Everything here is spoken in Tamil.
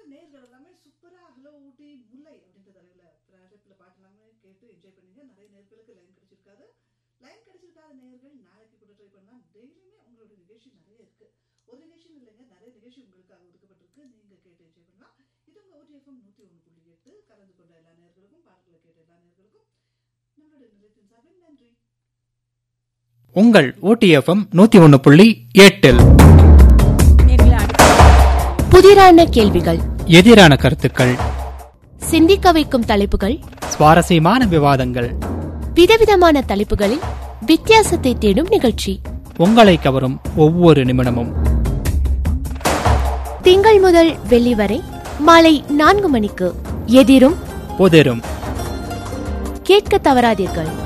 நேர்கள் எல்லாமே சூப்பரா ஹலோ ஊட்டி முல்லை அப்படின்ற தலைவில் ப்ராஜெக்டில் பாட்டு எல்லாமே கேட்டு என்ஜாய் பண்ணீங்க நிறைய நேர்களுக்கு லைன் கிடைச்சிருக்காது லைன் கிடைச்சிருக்காத நேர்கள் நாளைக்கு கூட ட்ரை பண்ணலாம் டெய்லியுமே உங்களோட நிகழ்ச்சி நிறைய இருக்கு ஒரு நிகழ்ச்சி இல்லைங்க நிறைய நிகழ்ச்சி உங்களுக்காக ஒதுக்கப்பட்டிருக்கு நீங்க கேட்டு என்ஜாய் பண்ணலாம் இது உங்க ஓடிஎஃப்எம் நூற்றி ஒன்று புள்ளி எட்டு கலந்து கொண்ட எல்லா நேர்களுக்கும் பாடல்களை கேட்ட எல்லா நேர்களுக்கும் நம்மளுடைய நிலையத்தின் சார்பில் நன்றி உங்கள் ஓடிஎஃப்எம் நூத்தி ஒன்னு புள்ளி எட்டில் நேர்களை அடுத்த புதிரான கேள்விகள் எதிரான கருத்துக்கள் சிந்திக்க வைக்கும் தலைப்புகள் சுவாரஸ்யமான விவாதங்கள் விதவிதமான தலைப்புகளில் வித்தியாசத்தை தேடும் நிகழ்ச்சி உங்களை கவரும் ஒவ்வொரு நிமிடமும் திங்கள் முதல் வெள்ளி வரை மாலை நான்கு மணிக்கு எதிரும் புதிரும் கேட்க தவறாதீர்கள்